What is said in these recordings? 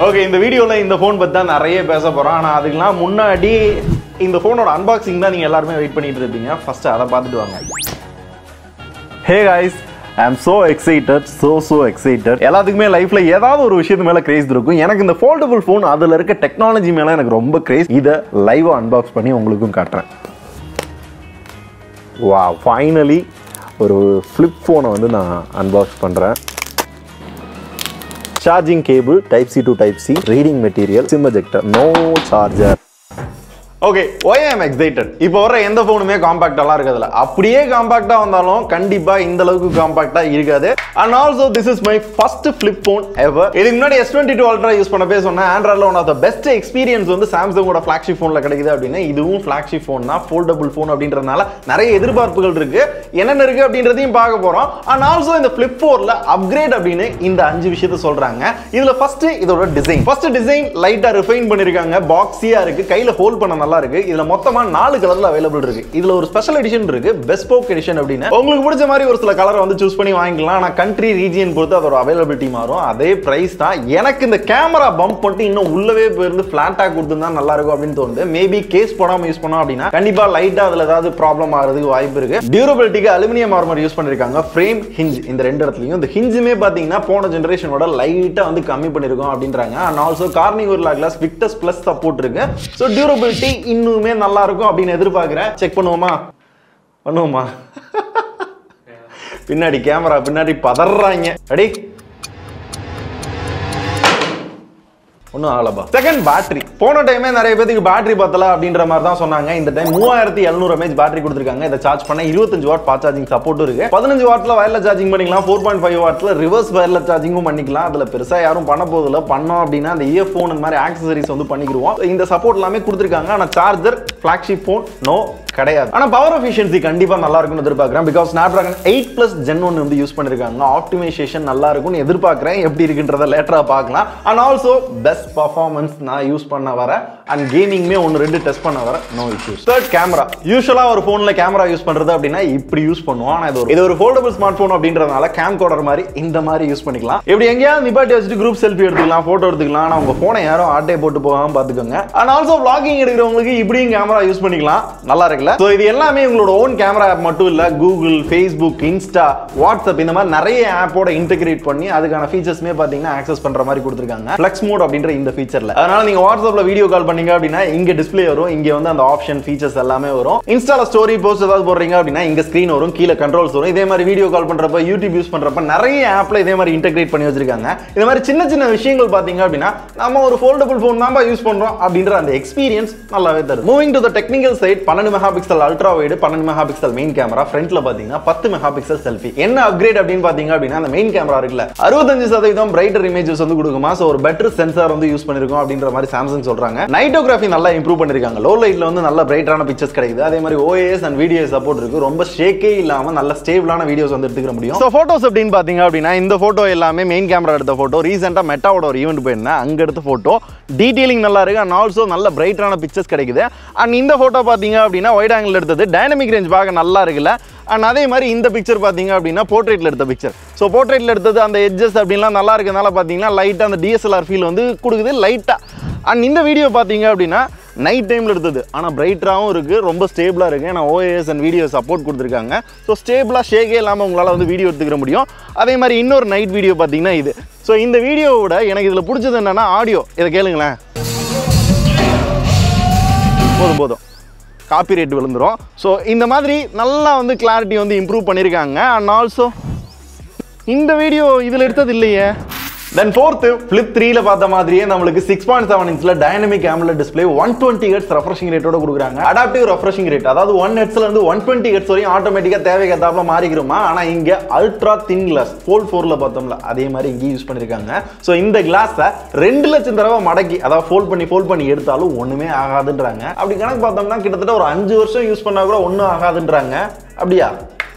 okay இந்த வீடியோவில் இந்த ஃபோன் பற்றி தான் நிறைய பேச போகிறோம் ஆனால் அதுக்கெல்லாம் முன்னாடி இந்த ஃபோனோட அன்பாக்சிங் தான் நீங்கள் எல்லாருமே வெயிட் பண்ணிட்டு இருப்பீங்க ஃபர்ஸ்ட் அதை பார்த்துட்டு வாங்க ஹே guys I am so excited so so excited எல்லாத்துக்குமே லைஃப்ல ஏதாவது ஒரு விஷயத்து மேலே கிரேஸ் இருக்கும் எனக்கு இந்த ஃபோல்டபுள் ஃபோன் அதில் இருக்க டெக்னாலஜி மேலே எனக்கு ரொம்ப கிரேஸ் இதை லைவாக அன்பாக்ஸ் பண்ணி உங்களுக்கும் காட்டுறேன் வா ஃபைனலி ஒரு ஃப்ளிப் ஃபோனை வந்து நான் அன்பாக்ஸ் பண்ணுறேன் charging cable type C to type C reading material SIM ejector no charger okay why I'm excited இப்போ வர எந்த ஃபோனுமே காம்பாக்டெல்லாம் இருக்கிறதுல அப்படியே காம்பாக்டாக வந்தாலும் கண்டிப்பாக இந்த அளவுக்கு காம்பாக்டாக இருக்காது and also this is my first flip phone ever இதுக்கு முன்னாடி S twenty two ultra use பண்ண போய் சொன்னேன் ஆண்ட்ராய்டில் one of the best experience வந்து சாம்சங்கோட ஃபிளாக்ஷிப் ஃபோனில் கிடைக்குது அப்படின்னு இதுவும் ஃபிளாக்ஷிப் ஃபோன் தான் ஃபோல்டபுள் ஃபோன் அப்படின்றதுனால நிறைய எதிர்பார்ப்புகள் இருக்கு என்னென்ன இருக்கு அப்படின்றதையும் பார்க்க போகிறோம் அண்ட் ஆல்சோ இந்த ஃபிளிப் ஃபோரில் அப்கிரேட் அப்படின்னு இந்த அஞ்சு விஷயத்த சொல்றாங்க இதுல ஃபர்ஸ்ட் இதோட டிசைன் ஃபர்ஸ்ட் டிசைன் லைட்டா ரிஃபைன் பண்ணிருக்காங்க பாக்ஸியா இருக்கு கையில ஹோல்ட் பண்ண நல்லா இருக்கு இதுல மொத்தமா நாலு கலர்ல அவைலபிள் இருக்கு இதுல ஒரு ஸ்பெஷல் எடிஷன் இருக்கு பெஸ்போக் எடிஷன் அப்படின்னு உங்களுக்கு பிடிச்ச மாதிரி ஒரு சில கலரை வந்து சூஸ் பண்ணி வாங்கிக்கலாம் ஆனா கண்ட்ரி ரீஜியன் பொறுத்து அதோட அவைலபிலிட்டி மாறும் அதே பிரைஸ் தான் எனக்கு இந்த கேமரா பம்ப் பண்ணிட்டு இன்னும் உள்ளவே போயிருந்து ஃபிளாட்டா கொடுத்துருந்தா நல்லா இருக்கும் அப்படின்னு தோணுது மேபி கேஸ் போடாம யூஸ் பண்ணோம் அப்படின்னா கண்டிப்பா லைட்டா அதுல ஏதாவது ப்ராப்ளம் ஆகிறதுக்கு வாய்ப்பு இருக்கு டியூரபிலிட்டிக்கு அலுமினியம் ஆர்மர் யூஸ் பண்ணிருக்காங்க ஃப்ரேம் ஹிஞ்ச் இந்த ரெண்டு இடத்துலயும் இந்த ஹிஞ்சுமே பாத்தீங்கன்னா போன ஜெனரேஷனோட லைட்டா வந்து கம்மி பண்ணிருக்கோம் அப்படின்றாங்க அண்ட் ஆல்சோ கார்னிங் ஒரு கிளாஸ் விக்டஸ் பிளஸ் சப்போர்ட் இருக்கு ஸோ டியூரபிலிட்டி இன்னுமே நல்லா இருக்கும் அப்படின்னு எதிர்பார்க்கிறேன் செக் பண்ணுவோமா பண்ணுவோமா பின்னாடி கேமரா பின்னாடி பதறாங்க அடி ஒன்றும் ஆகலப்பா செகண்ட் பேட்டரி போன டைமே நிறைய பேருக்கு பேட்டரி பத்தல அப்படின்ற மாதிரி தான் சொன்னாங்க இந்த டைம் மூவாயிரத்தி எழுநூறு எம்ஏஹெச் பேட்டரி கொடுத்துருக்காங்க இதை சார்ஜ் பண்ண இருபத்தஞ்சு வாட் ஃபாஸ்ட் சார்ஜிங் சப்போர்ட்டும் இருக்கு பதினஞ்சு வாட்ல வயர்லெஸ் சார்ஜிங் பண்ணிக்கலாம் ஃபோர் பாயிண்ட் ஃபைவ் வாட்ல ரிவர்ஸ் வயர்லெஸ் சார்ஜிங்கும் பண்ணிக்கலாம் அதுல பெருசா யாரும் பண்ண போதில்ல பண்ணோம் அப்படின்னா அந்த இயர்ஃபோன் இந்த மாதிரி ஆக்சசரிஸ் வந்து பண்ணிக்கிருவோம் இந்த சப்போர்ட் எல்லாமே கொடுத்துருக்காங்க ஆனா சார்ஜர் ஃபிளாக்ஷிப் ஃபோன் நோ கிடையாது ஆனா பவர் எஃபிஷியன்சி கண்டிப்பா நல்லா இருக்கும்னு எதிர்பார்க்கிறேன் because Snapdragon eight plus gen one வந்து யூஸ் பண்ணிருக்காங்க ஆப்டிமைசேஷன் நல்லா இருக்கும்னு எதிர்பார்க்கிறேன் எப்படி இருக்குன்றத லேட்டரா பார்க்கலாம் அண்ட் ஆல்சோ பெஸ்ட் பர்ஃபார்மன்ஸ் நான் யூஸ் பண்ண வர அண்ட் கேமிங்மே ஒன்று ரெண்டு டெஸ்ட் பண்ண வர நோ இஷ்யூஸ் தேர்ட் கேமரா யூஸ்வலா ஒரு போன்ல கேமரா யூஸ் பண்றது அப்படின்னா இப்படி யூஸ் பண்ணுவோம் ஆனா இது ஒரு இது ஒரு ஃபோல்டபிள் ஸ்மார்ட் போன் அப்படின்றதுனால கேம் கோடர் மாதிரி இந்த மாதிரி யூஸ் பண்ணிக்கலாம் இப்படி எங்கேயாவது நிப்பாட்டி வச்சுட்டு குரூப் செல்ஃபி எடுத்துக்கலாம் போட்டோ எடுத்துக்கலாம் ஆனா உங்க போனை யாரும் ஆட்டே போட்டு போகாம பாத்துக்கோங்க அண்ட் ஆல்சோ vlogging எடுக்கிறவங்களுக்கு இப்படியும் கேமரா யூஸ் பண்ணிக்கலாம் நல்லா இருக்குல்ல ஸோ இது எல்லாமே உங்களோட ஓன் கேமரா ஆப் மட்டும் இல்ல கூகுள் ஃபேஸ்புக் இன்ஸ்டா வாட்ஸ்அப் இந்த மாதிரி நிறைய ஆப்போட இன்டெகிரேட் பண்ணி அதுக்கான ஃபீச்சர்ஸ்மே பாத்தீங்கன்னா ஆக்சஸ் பண்ற மாதிரி கொடுத்துருக்காங்க ஃபிளெக்ஸ் மோட் அப்படின்ற இந்த ஃபீச்சர்ல அதனால நீங்க வாட்ஸ்அப்ல வீடியோ கால் பண்ணீங்க அப்படின்னா இங்க டிஸ்ப்ளே வரும் இங்க வந்து அந்த ஆப்ஷன் ஃபீச்சர்ஸ் எல்லாமே வரும் இன்ஸ்டால ஸ்டோரி போஸ்ட் ஏதாவது போடுறீங்க அப்படின்னா இங்க ஸ்கிரீன் வரும் கீழே கண்ட்ரோல்ஸ் வரும் இதே மாதிரி வீடியோ கால் பண்றப்ப யூடியூப் யூஸ் பண்றப்ப நிறைய ஆப்ல இதே மாதிரி இன்டெகிரேட் பண்ணி வச்சிருக்காங்க இந்த மாதிரி சின்ன சின்ன விஷயங்கள் பாத்தீங்க அப்படின்னா நம்ம ஒரு ஃபோல்டபுள் ஃபோன் தான் யூஸ் பண்றோம் அப்படின்ற அந்த எக்ஸ்பீரியன்ஸ் நல்லாவே தரும் moving to the technical side பன்னெண்டு மெகா பிக்சல் அல்ட்ரா வைடு பன்னெண்டு மெகா பிக்சல் மெயின் கேமரா ஃப்ரண்ட்ல பாத்தீங்கன்னா பத்து மெகா பிக்சல் செல்ஃபி என்ன அப்கிரேட் அப்படின்னு பாத்தீங்க அப்படின்னா அந்த மெயின் கேமரா இருக்குல்ல அறுபத்தஞ்சு சதவீதம் பிரைட்டர் இமேஜஸ் வந்து கொடுக்குமா ஸோ ஒரு பெட்டர் சென்சார் வந்து யூஸ் பண்ணிருக்கோம் அப்படின்ற மாதிரி சாம்சங் சொல்றாங்க நைட்டோகிராஃபி நல்லா இம்ப்ரூவ் பண்ணிருக்காங்க லோ லைட்ல வந்து நல்ல பிரைட்டான பிக்சர்ஸ் கிடைக்குது அதே மாதிரி ஓஎஸ் அண்ட் வீடியோ சப்போர்ட் இருக்கு ரொம்ப ஷேக்கே இல்லாம நல்ல ஸ்டேபிளான வீடியோஸ் வந்து எடுத்துக்க முடியும் ஸோ ஃபோட்டோஸ் அப்படின்னு பாத்தீங்க அப்படின்னா இந்த ஃபோட்டோ எல்லாமே மெயின் கேமரா எடுத்த ஃபோட்டோ ரீசெண்டா மெட்டாவோட ஒரு ஈவெண்ட் போயிருந்தேன் அங்க எடுத்த ஃபோட்டோ டீடைலிங் நல்லா இருக்கு அண்ட் ஆல்சோ நல்ல பிரைட்டான பிக்சர்ஸ் கிடைக்குது அண்ட் இந்த ஃபோட்டோ பாத்தீங்க அப்படின்னா ஒயிட் ஆங்கிள் எடுத்தது டைனமிக் ரேஞ்ச் பார்க்க நல்லா இருக்குல்ல அண்ட் அதே மாதிரி இந்த பிக்சர் பார்த்தீங்க அப்படின்னா போர்ட்ரேட்டில் எடுத்த பிக்சர் ஸோ போர்ட்ரேட்டில் எடுத்தது அந்த எட்ஜஸ் அப்படின்லாம் நல்லா இருக்கனால பார்த்தீங்கன்னா லைட்டாக அந்த டிஎஸ்எல்ஆர் ஃபீல் வந்து கொடுக்குது லைட்டாக அண்ட் இந்த வீடியோ பார்த்தீங்க அப்படின்னா நைட் டைமில் எடுத்தது ஆனால் பிரைட்டாகவும் இருக்குது ரொம்ப ஸ்டேபிளாக இருக்குது ஏன்னா ஓஎஸ் அண்ட் வீடியோ சப்போர்ட் கொடுத்துருக்காங்க ஸோ ஸ்டேபிளாக ஷேக்கே இல்லாமல் உங்களால் வந்து வீடியோ எடுத்துக்கிற முடியும் அதே மாதிரி இன்னொரு நைட் வீடியோ பார்த்தீங்கன்னா இது ஸோ இந்த வீடியோவோட எனக்கு இதில் பிடிச்சது என்னென்னா ஆடியோ இதை கேளுங்களேன் போதும் போதும் காப்பிரைட் விழுந்துரும் ஸோ இந்த மாதிரி நல்லா வந்து கிளாரிட்டி வந்து இம்ப்ரூவ் பண்ணியிருக்காங்க அண்ட் ஆல்சோ இந்த வீடியோ இதில் எடுத்தது இல்லையே தென் ஃபோர்த்து ஃபிளிப் த்ரீல பார்த்த மாதிரியே நம்மளுக்கு சிக்ஸ் பாயிண்ட் செவன் இன்ச்சில் dynamic AMOLED display one twenty hertz refreshing ரேட்டோட கொடுக்குறாங்க அடாப்டிவ் ரெஃப்ரெஷிங் ரேட் அதாவது ஒன் ஹெட்ஸ்ல இருந்து ஒன் டுவெண்ட்டி ஹெட்ஸ் வரையும் ஆட்டோமேட்டிக்காக தேவைக்கேற்றாப்புல மாறிக்கிறோமா ஆனால் இங்கே அல்ட்ரா தின் கிளாஸ் ஃபோல் ஃபோரில் பார்த்தோம்ல அதே மாதிரி இங்கேயும் யூஸ் பண்ணியிருக்காங்க ஸோ இந்த கிளாஸை ரெண்டு லட்சம் தடவை மடக்கி அதாவது ஃபோல்ட் பண்ணி ஃபோல்ட் பண்ணி எடுத்தாலும் ஒன்றுமே ஆகாதுன்றாங்க அப்படி கணக்கு பார்த்தோம்னா கிட்டத்தட்ட ஒரு அஞ்சு வருஷம் யூஸ் பண்ணா கூட ஒன்றும் ஆகாதுன்றாங்க அப்படியா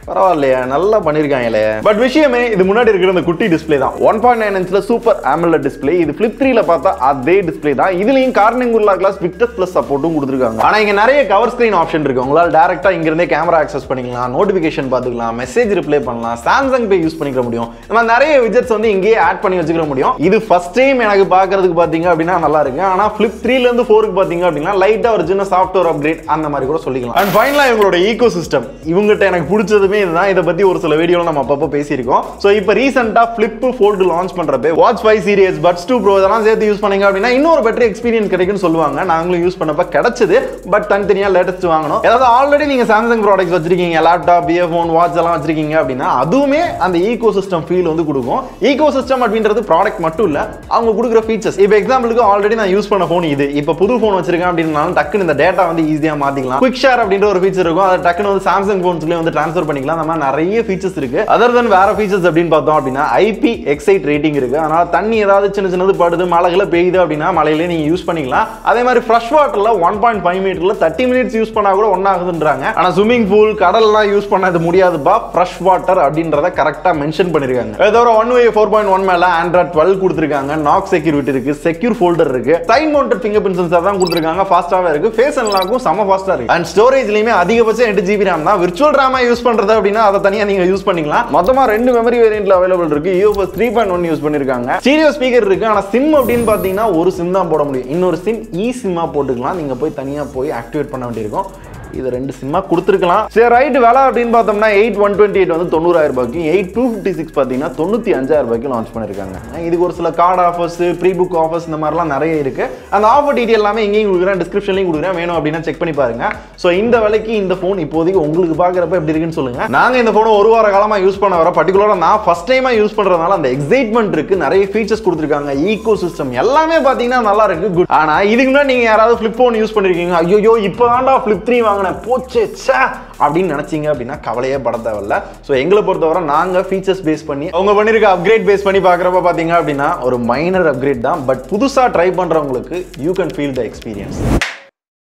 பரவாயில்லையே நல்லா பண்ணிருக்காங்களே பட் விஷயமே இது முன்னாடி இருக்கிற இந்த குட்டி டிஸ்ப்ளே தான் ஒன் பாயிண்ட் நைன் இன்ச்ல சூப்பர் AMOLED டிஸ்ப்ளே இது ஃபிளிப் த்ரீல பார்த்தா அதே டிஸ்ப்ளே தான் இதுலயும் கார்னிங் உள்ள கிளாஸ் விக்டஸ் பிளஸ் சப்போர்ட்டும் கொடுத்துருக்காங்க ஆனா இங்க நிறைய கவர் ஸ்கிரீன் ஆப்ஷன் இருக்கு உங்களால டேரக்டா இங்க இருந்தே கேமரா ஆக்சஸ் பண்ணிக்கலாம் நோட்டிபிகேஷன் பார்த்துக்கலாம் மெசேஜ் ரிப்ளை பண்ணலாம் சாம்சங் பே யூஸ் பண்ணிக்க முடியும் இந்த மாதிரி நிறைய விஜெட்ஸ் வந்து இங்கேயே ஆட் பண்ணி வச்சுக்க முடியும் இது ஃபர்ஸ்ட் டைம் எனக்கு பார்க்கறதுக்கு பாத்தீங்க அப்படின்னா நல்லா இருக்கு ஆனா ஃபிளிப் த்ரீல இருந்து ஃபோருக்கு பாத்தீங்க அப்படின்னா லைட்டா ஒரு சின்ன சாஃப்ட்வேர் அப்கிரேட் அந்த மாதிரி கூட சொல்லிக்கலாம் அண்ட் ஃபைனலா இவங்களோட ஈகோ சிஸ்டம் இவங்ககிட்ட எனக்கு பிடிச்சதுமே இதுதான் இதை பத்தி ஒரு சில வீடியோல நம்ம அப்பப்போ பேசியிருக்கோம் ஸோ இப்போ ரீசெண்டா ஃபிளிப் ஃபோல்டு லான்ச் பண்றப்ப watch five series buds two pro இதெல்லாம் சேர்த்து யூஸ் பண்ணீங்க அப்படின்னா இன்னொரு பெட்டர் எக்ஸ்பீரியன்ஸ் கிடைக்கும்னு சொல்லுவாங்க நாங்களும் யூஸ் பண்ணப்ப கிடைச்சது பட் தனித்தனியா லேட்டஸ்ட் வாங்கணும் ஏதாவது ஆல்ரெடி நீங்க சாம்சங் ப்ராடக்ட்ஸ் வச்சிருக்கீங்க லேப்டாப் இயர்ஃபோன் வாட்ச் எல்லாம் வச்சிருக்கீங்க அப்படின்னா அதுவுமே அந்த ஈகோ சிஸ்டம் ஃபீல் வந்து கொடுக்கும் ஈகோ சிஸ்டம் அப்படின்றது ப்ராடக்ட் மட்டும் இல்ல அவங்க கொடுக்குற ஃபீச்சர்ஸ் இப்போ எக்ஸாம்பிளுக்கு ஆல்ரெடி நான் யூஸ் பண்ண ஃபோன் இது இப்போ புது ஃபோன் வச்சிருக்கேன் அப்படின்னாலும் டக்குன்னு இந்த டேட்டா வந்து ஈஸியா மாத்திக்கலாம் குவிக் ஷேர் அப்படின்ற ஒரு ஃபீச்சர் இருக்கும் அதை டக்குன்னு வந்து சாம்சங் ஃபோன்ஸ்லேயே வந்து ட்ரான்ஸ்ஃபர் பண்ணிக்கலாம் அந்த மாதிரி நிறைய ஃபீச்சர்ஸ் இருக்கு அதர் தென் வேற ஃபீச்சர்ஸ் அப்படின்னு பார்த்தோம் அப்படின்னா ஐபி எக்ஸைட் ரேட்டிங் இருக்கு அதனால தண்ணி ஏதாவது சின்ன சின்னது படுது மழைகளை பெய்யுது அப்படின்னா மழையிலே நீங்க யூஸ் பண்ணிக்கலாம் அதே மாதிரி ஃப்ரெஷ் வாட்டர்ல ஒன் பாயிண்ட் ஃபைவ் மீட்டர்ல தேர்ட்டி மினிட்ஸ் யூஸ் பண்ணா கூட ஒன் ஆகுதுன்றாங்க ஆனா ஸ்விமிங் பூல் கடல்லாம் யூஸ் பண்ண இது முடியாதுப்பா ஃப்ரெஷ் வாட்டர் அப்படின்றத கரெக்டா மென்ஷன் பண்ணிருக்காங்க ஏதோ one way four point one மேல ஆண்ட்ராய்ட் டுவெல் கொடுத்துருக்காங்க நாக் செக்யூரிட்டி இருக்கு செக்யூர் ஃபோல்டர் இருக்கு side mounted fingerprint sensor தான் கொடுத்துருக்காங்க ஃபாஸ்டாவே இருக்கு ஃபேஸ் அன்லாக்கும் செம ஃபாஸ்டா இருக்கு அண்ட் ஸ்டோரேஜ்லயுமே அதிகபட்சம் எட்டு ஜிபி ரேம் தான் விர்ச்சுவல் ரேமா யூஸ் பண்றது அப்படின்னா அதை தனியா நீங்க யூஸ் பண்ணிக்கலாம் மொத்தமா ரெண்டு மெமரி வேரியன்ட்ல அவைலபிள் இருக்கு UFS three point one use பண்ணிருக்காங்க ஸ்டீரியோ ஸ்பீக்கர் இருக்கு ஆனா சிம் அப்படின்னு பாத்தீங்கன்னா ஒரு சிம் தான் போட முடியும் இன்னொரு சிம் இ சிம்மா போட்டுக்கலாம் நீங்க போய் தனியா போய் ஆக்டிவேட் பண்ண வேண்டியிருக்கும் இது ரெண்டு சிம்மா கொடுத்துருக்கலாம் சரி ரைட் விலை அப்படின்னு பார்த்தோம்னா எயிட் ஒன் டுவெண்ட்டி எயிட் வந்து தொண்ணூறாயிரம் ரூபாய்க்கு எயிட் டூ ஃபிஃப்டி சிக்ஸ் பார்த்தீங்கன்னா தொண்ணூற்றி அஞ்சாயிரம் ரூபாய்க்கு லான்ச் பண்ணியிருக்காங்க இதுக்கு ஒரு சில card offers pre book offers இந்த மாதிரிலாம் நிறைய இருக்கு அந்த ஆஃபர் டீட்டெயில் எல்லாமே இங்கேயும் கொடுக்குறேன் டிஸ்கிரிப்ஷன்லையும் கொடுக்குறேன் வேணும் அப்படின்னா செக் பண்ணி பாருங்க ஸோ இந்த விலைக்கு இந்த ஃபோன் இப்போதைக்கு உங்களுக்கு பார்க்குறப்ப எப்படி இருக்குன்னு சொல்லுங்க நாங்கள் இந்த ஃபோனை ஒரு வார காலமாக யூஸ் பண்ண வர பர்டிகுலராக நான் ஃபர்ஸ்ட் டைமாக யூஸ் பண்ணுறதுனால அந்த எக்ஸைட்மெண்ட் இருக்கு நிறைய ஃபீச்சர்ஸ் கொடுத்துருக்காங்க ஈகோ சிஸ்டம் எல்லாமே பார்த்தீங்கன்னா நல்லா இருக்கு குட் ஆனால் இதுக்கு முன்னாடி நீங்கள் யாராவது ஃப்ளிப் ஃபோன் யூஸ் பண்ணிருக்கீங்க ஐயோ இப்போ தான்டா ஃப்ளிப் த்ரீ வாங்கினேன் போச்சு ச்சே அப்படின்னு நினைச்சீங்க அப்படின்னா கவலையே பட தேவையில்ல ஸோ எங்களை பொறுத்தவரை நாங்கள் ஃபீச்சர்ஸ் பேஸ் பண்ணி அவங்க பண்ணிருக்க அப்கிரேட் பேஸ் பண்ணி பார்க்குறப்ப பார்த்தீங்க அப்படின்னா ஒரு மைனர் அப்கிரேட் தான் பட் புதுசாக ட்ரை பண்ணுறவங்களுக்கு you can feel the experience